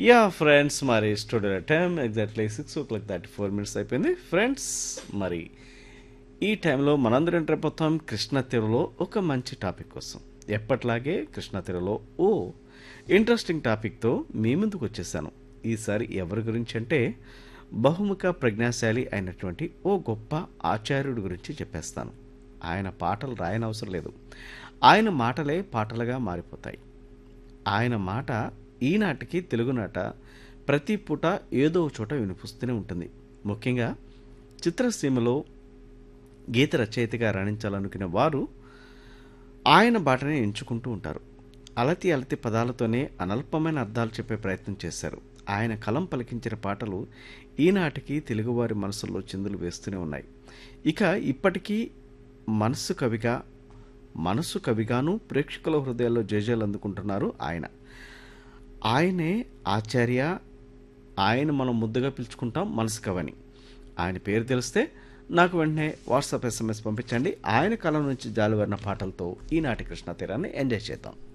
yeah friends మరి studio time exactly six o'clock thirty four minutes అయిపోయింది friends మరి ఈ టైంలో మనందరం రేపొత్తాం కృష్ణ తీరులో ఒక మంచి టాపిక్ కోసం ఎప్పట్లాగే కృష్ణ తీరులో ఓ ఇంట్రెస్టింగ్ టాపిక్తో మీ ముందుకు వచ్చేసాను ఈసారి ఎవరి గురించి అంటే బహుముఖ ప్రజ్ఞాశాలి అయినటువంటి ఓ గొప్ప ఆచార్యుడి గురించి చెప్పేస్తాను ఆయన పాటలు రాయనవసరం లేదు ఆయన మాటలే పాటలుగా మారిపోతాయి ఆయన మాట ఈనాటికి తెలుగునాట ప్రతి పూట ఏదో ఒక చోట వినిపిస్తూనే ఉంటుంది ముఖ్యంగా చిత్రసీమలో గీత రచయితగా రాణించాలనుకునే వారు ఆయన బాటనే ఎంచుకుంటూ ఉంటారు అలతి అలతి పదాలతోనే అనల్పమైన అర్థాలు చెప్పే ప్రయత్నం చేశారు ఆయన కలం పలికించిన పాటలు ఈనాటికి తెలుగువారి మనసుల్లో చిందులు వేస్తూనే ఉన్నాయి ఇక ఇప్పటికీ మనస్సు కవిగా మనస్సు కవిగాను ప్రేక్షకుల హృదయాల్లో జయజయలు అందుకుంటున్నారు ఆయన ఆయనే ఆచార్య ఆయన మనం ముద్దుగా పిలుచుకుంటాం మనసు కవని ఆయన పేరు తెలిస్తే నాకు వెంటనే వాట్సాప్ ఎస్ఎంఎస్ పంపించండి ఆయన కళ నుంచి జాలువారిన పాటలతో ఈనాటి కృష్ణ తీరాన్ని ఎంజాయ్ చేద్దాం